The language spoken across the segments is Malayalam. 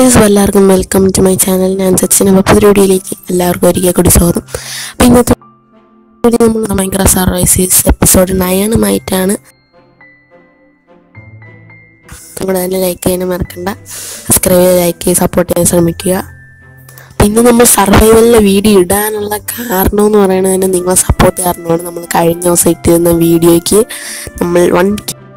ഗൈസ് എല്ലാവർക്കും വെൽക്കം ടു മൈ ചാനൽ ഞാൻ സച്ചിൻ അപ്പോൾ പുതിയ വീഡിയോയിലേക്ക് എല്ലാവർക്കും ഒരിക്കൽ കൂടി സ്വാഗതം അപ്പോൾ ഇന്നത്തെ വീഡിയോ നമ്മൾ ഭയങ്കര സർവൈസീസ് എപ്പിസോഡ് നയനുമായിട്ടാണ് നമ്മുടെ തന്നെ ലൈക്ക് ചെയ്യാനും മറക്കണ്ട സബ്സ്ക്രൈബ് ചെയ്ത് ലൈക്ക് ചെയ്ത് സപ്പോർട്ട് ചെയ്യാൻ ശ്രമിക്കുക പിന്നെ നമ്മൾ സർവൈവലിലെ വീഡിയോ ഇടാനുള്ള കാരണം എന്ന് പറയുന്നത് തന്നെ നിങ്ങളെ സപ്പോർട്ട് കാരണമാണ് നമ്മൾ കഴിഞ്ഞ ദിവസം ഇട്ടിരുന്ന വീഡിയോയ്ക്ക് നമ്മൾ വൺ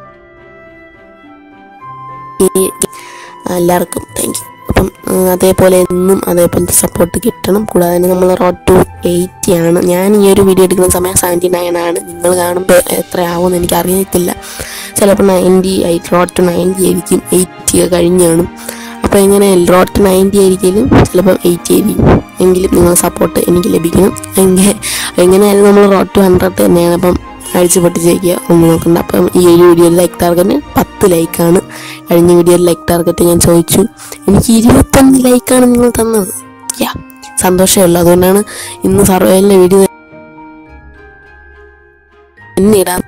എല്ലാവർക്കും താങ്ക് യു അപ്പം ആ, അതേപോലെ എന്നും അതേപോലത്തെ സപ്പോർട്ട് കിട്ടണം കൂടാതെ തന്നെ നമ്മൾ റോഡ് ടു എയ്റ്റി ആണ് ഞാൻ ഈ ഒരു വീഡിയോ എടുക്കുന്ന സമയം സെവൻറ്റി നയൻ ആണ് നിങ്ങൾ കാണുമ്പോൾ എത്ര ആവുമെന്ന് എനിക്ക് അറിയത്തില്ല ചിലപ്പോൾ നയൻറ്റി റോഡ് ടു നയൻറ്റി ആയിരിക്കും എയ്റ്റി ഒക്കെ കഴിഞ്ഞ് കാണും അപ്പോൾ എങ്ങനെ റോഡ് ടു നയൻറ്റി ആയിരിക്കും ചിലപ്പം എയ്റ്റി ആയിരിക്കും എങ്കിലും നിങ്ങൾ സപ്പോർട്ട് എനിക്ക് ലഭിക്കണം എങ്ങനെ എങ്ങനെയായാലും നമ്മൾ റോഡ് ടു ഹൺഡ്രഡ് തന്നെയാണ് അപ്പം അഴിച്ചു പൊട്ടിച്ചേക്കുക ഒന്നും നോക്കണ്ട അപ്പം ഈ ഒരു വീഡിയോയിൽ ലൈക്ക് ടാർഗറ്റ് പത്ത് ലൈക്കാണ് കഴിഞ്ഞ വീഡിയോയിൽ ലൈക്ക് ടാർഗറ്റ് ഞാൻ ചോദിച്ചു എനിക്ക് ഇരുപത്തൊന്ന് ലൈക്കാണ് നിങ്ങൾ തന്നത് യാ സന്തോഷമുള്ളൂ അതുകൊണ്ടാണ് ഇന്ന് സർവേലിൻ്റെ വീഡിയോ തന്നെ ഇടാം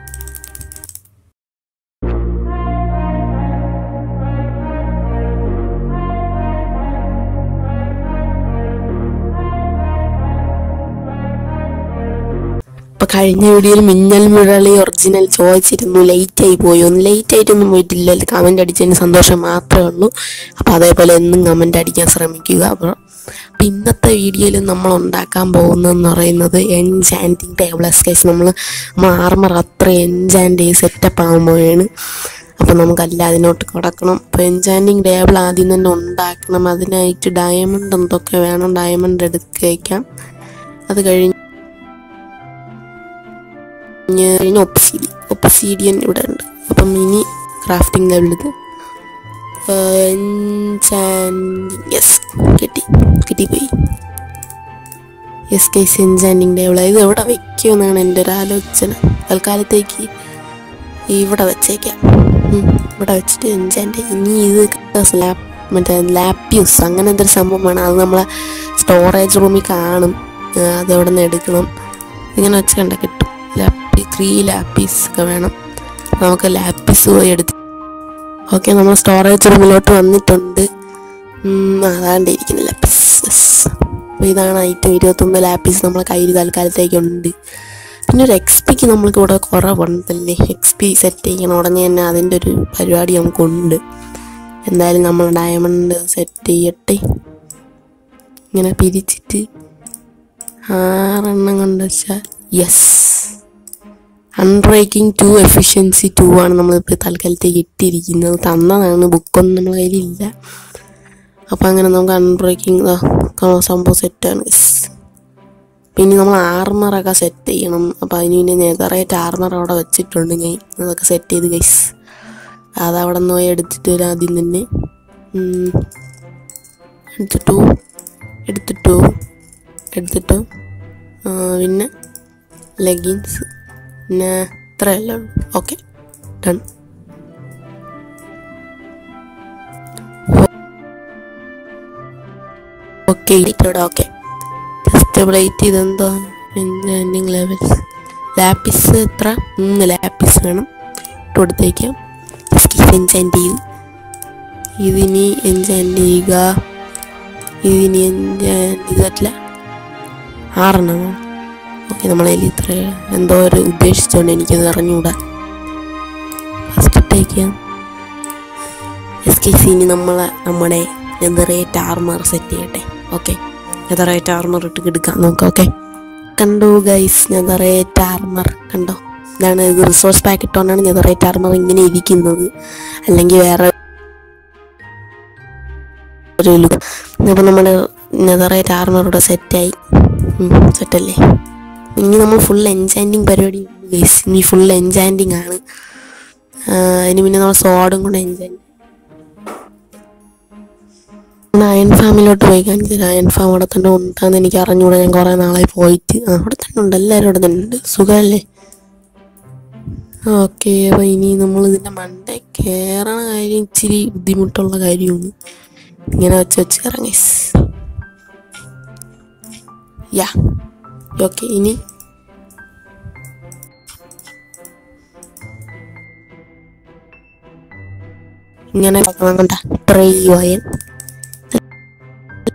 ഇപ്പൊ കഴിഞ്ഞ വീഡിയോയിൽ മിന്നൽ മുരളി ഒറിജിനൽ ചോദിച്ചിരുന്നു ലേറ്റ് ആയി പോയോ ഒന്ന് ലേറ്റ് ആയിട്ടൊന്നും പോയിട്ടില്ല കമന്റ് അടിച്ചതിന് സന്തോഷം മാത്രമേ ഉള്ളൂ അപ്പൊ അതേപോലെ എന്നും കമന്റ് അടിക്കാൻ ശ്രമിക്കുക അപ്പോൾ അപ്പൊ ഇന്നത്തെ വീഡിയോയിൽ നമ്മൾ ഉണ്ടാക്കാൻ പോകുന്നതെന്ന് പറയുന്നത് എൻചാൻറ്റിങ് ടേബിൾ എസ്കേസ് നമ്മൾ നമ്മൾ ആർമർ അത്ര എൻചാൻറ്റ് സെറ്റപ്പ് ആകുമ്പോഴാണ് അപ്പം നമുക്കല്ല അതിനോട്ട് കിടക്കണം അപ്പോൾ എൻചാൻറ്റിങ് ടേബിൾ ആദ്യം തന്നെ ഉണ്ടാക്കണം അതിനായിട്ട് ഡയമണ്ട് എന്തൊക്കെ വേണം ഡയമണ്ട് എടുത്ത് വയ്ക്കാം അത് കഴിഞ്ഞ് കഴിഞ്ഞ ഒപ്പസീഡിയൻ ഒപ്പസീഡിയൻ ഇവിടെ ഉണ്ട് അപ്പം ഇനി ക്രാഫ്റ്റിംഗ് ലെവൽ ഇത് യെസ് കിട്ടി കിട്ടിപ്പോയി യെസ് കേസ് എൻചാൻഡിങ് ടേബിൾ ഇത് എവിടെ വെക്കുമെന്നാണ് എൻ്റെ ഒരു ആലോചന തൽക്കാലത്തേക്ക് ഇവിടെ വെച്ചേക്കാം ഉം, ഇവിടെ വെച്ചിട്ട് എൻചാൻഡ് ഇനി ഇത് സ്ലാബ് മറ്റേ ലാപ്യൂസ് അങ്ങനത്തെ ഒരു സംഭവം വേണം അത് നമ്മളെ സ്റ്റോറേജ് റൂമിൽ കാണും ആ, അത് എവിടെ നിന്ന് എടുക്കണം ഇങ്ങനെ വെച്ച് കണ്ട കിട്ടും ലാപ്പി ത്രീ ലാപ്പീസ് ഒക്കെ വേണം നമുക്ക് ലാപ്പീസ് പോയി എടുത്ത് ഓക്കെ നമ്മൾ സ്റ്റോറേജ് റൂമിലോട്ട് വന്നിട്ടുണ്ട് ഉം, അതാണ്ട് ഇരിക്കുന്ന ലാപ്പീസ് അപ്പോൾ ഇതാണ് ഐറ്റം ഇരുപത്തൊന്ന് ലാപ്പീസ് നമ്മളെ കയ്യിൽ തൽക്കാലത്തേക്കുണ്ട് പിന്നെ ഒരു എക്സ് പിക്ക് നമ്മൾക്ക് ഇവിടെ കുറവുണ്ടല്ലേ എക്സ് പി സെറ്റ് ചെയ്യണം ഉടനെ തന്നെ അതിൻ്റെ ഒരു പരിപാടി നമുക്കുണ്ട് എന്തായാലും നമ്മൾ ഡയമണ്ട് സെറ്റ് ചെയ്യട്ടെ ഇങ്ങനെ പിരിച്ചിട്ട് ആറെണ്ണം കൊണ്ട് വെച്ചാൽ yes unbreaking two efficiency two ആണ് നമ്മളിപ്പോൾ തൽക്കാലത്തേക്ക് ഇട്ടിരിക്കുന്നത് തന്നതാണ് ബുക്കൊന്നും നമ്മളെ കയ്യിലില്ല അപ്പം അങ്ങനെ നമുക്ക് അൺബ്രേക്കിംഗ് സംഭവം സെറ്റാണ് യെസ് പിന്നെ നമ്മൾ ആർമറൊക്കെ സെറ്റ് ചെയ്യണം അപ്പം അതിന് പിന്നെ നെതറേറ്റ് ആർമർ അവിടെ വെച്ചിട്ടുണ്ട് ഞാൻ അതൊക്കെ സെറ്റ് ചെയ്ത് ഗൈസ് അതവിടെ നിന്ന് പോയി എടുത്തിട്ട് വരാം ആദ്യം തന്നെ ഉം. എടുത്തിട്ടു എടുത്തിട്ടു എടുത്തിട്ടു ആ, പിന്നെ ലെഗിൻസ് പിന്നെ ഇത്രയല്ലേ ഉള്ളൂ ഓക്കെ ഡൺ ഓക്കെ ഇവിടെ ഓക്കെ ജസ്റ്റ് ബ്ലൈറ്റ് ഇതെന്തോ എൻജാൻഡിങ് ലെവൽസ് ലാപ്പിസ് എത്ര മൂന്ന് ലാപ്പിസ് വേണം ഇട്ട് കൊടുത്തേക്കാം എൻജാൻഡ് ചെയ്ത് ഇതിനി എൻജാൻഡ് ചെയ്യുക ഇതിനി എൻജാൻഡ് ചെയ്തിട്ടില്ല ആറെണ്ണം വേണം ഓക്കെ നമ്മളതിൽ ഇത്ര എന്തോ ഒരു ഉദ്ദേശിച്ചുകൊണ്ട് എനിക്കത് അറിഞ്ഞുകൂടാ ഫസ്റ്റ് ഇട്ടേക്കാം എസ് കെ സിനി നമ്മളെ നമ്മുടെ നെതറേറ്റ് ആർമർ സെറ്റ് ചെയ്യട്ടെ ഓക്കെ നെതറേറ്റ് ആർമർ ഇട്ട് എടുക്കാം നോക്കാം ഓക്കെ കണ്ടു ഗൈസ് നെതറേറ്റ് ആർമർ കണ്ടോ ഇതാണ് ഇത് റിസോഴ്സ് പാക്ക് ഇട്ടുകൊണ്ടാണ് നെതറേറ്റ് ആർമർ ഇങ്ങനെ ഇരിക്കുന്നത് അല്ലെങ്കിൽ വേറെ ഒരു ലുക്ക് അപ്പോൾ നമ്മുടെ നെതറേറ്റ് ആർമർ ഇവിടെ സെറ്റായി സെറ്റല്ലേ ഇനി നമ്മൾ ഫുൾ എൻചാൻഡിങ് പരിപാടി ഗൈസ് ഇനി ഫുൾ എൻചാൻഡിങ് ആണ് ആ, അതിന് പിന്നെ നമ്മൾ സോഡും കൂടെ എൻജായ് അയൺ ഫാമിലോട്ട് പോയി കാണിച്ചത് അയൺ ഫാം അവിടെ തന്നെ ഉണ്ടാന്ന് എനിക്ക് അറിഞ്ഞൂടാ ഞാൻ കുറേ നാളായി പോയിട്ട് ആ അവിടെ തന്നെ ഉണ്ട് എല്ലാവരും അവിടെ തന്നെ ഉണ്ട് സുഖമല്ലേ ഓക്കെ അപ്പോൾ ഇനി നമ്മൾ ഇതിൻ്റെ മണ്ടേ കയറണ കാര്യം ഇച്ചിരി ബുദ്ധിമുട്ടുള്ള കാര്യമാണ് ഇങ്ങനെ വെച്ച് വെച്ച് ഇറങ്ങി യാ ഓക്കെ ഇനി ഇങ്ങനെ കണ്ട ട്രൈ ചെയ്യുവാൻ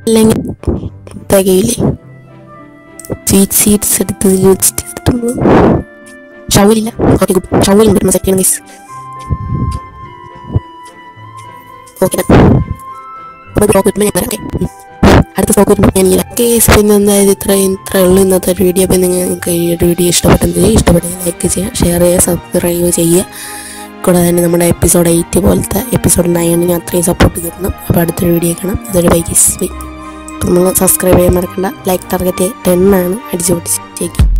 അല്ലെങ്കിൽ തികയില്ലേ സ്വീറ്റ് സീഡ്സ് എടുത്ത് ഇതിൽ വെച്ചിട്ട് എടുത്തുള്ളൂ ഷവലില്ല ഓക്കെ ഗുഡ് ഷവലും വരുമ്പോൾ സെറ്റ് ചെയ്യണം ഗൈസ് ഓക്കെ അപ്പോൾ ബ്ലോക്ക് കിട്ടുമ്പോൾ ഞാൻ വരാം ഓക്കെ അടുത്ത സ്റ്റോക്ക് വരുമ്പോൾ ഞാൻ ഇല്ല കേസ് പിന്നെ എന്തായാലും ഇത്ര ഇത്ര ഉള്ളൂ ഇന്നത്തെ ഒരു വീഡിയോ അപ്പോൾ നിങ്ങൾക്ക് ഈ ഒരു വീഡിയോ ഇഷ്ടപ്പെട്ടെങ്കിൽ ഇഷ്ടപ്പെട്ടെങ്കിൽ ലൈക്ക് ചെയ്യുക ഷെയർ ചെയ്യുക സബ്സ്ക്രൈബ് ചെയ്യുക കൂടാതെ തന്നെ നമ്മുടെ എപ്പിസോഡ് എയ്റ്റ് പോലത്തെ എപ്പിസോഡ് നയനിന് അത്രയും സപ്പോർട്ട് തരണം അപ്പോൾ അടുത്തൊരു വീഡിയോ കാണാം അതൊരു ബൈക്ക് നമ്മൾ സബ്സ്ക്രൈബ് ചെയ്യാൻ മറക്കണ്ട ലൈക്ക് ടാർഗറ്റ് ടെൻ ആണ് അടിച്ചു പൊട്ടിച്ചേക്കും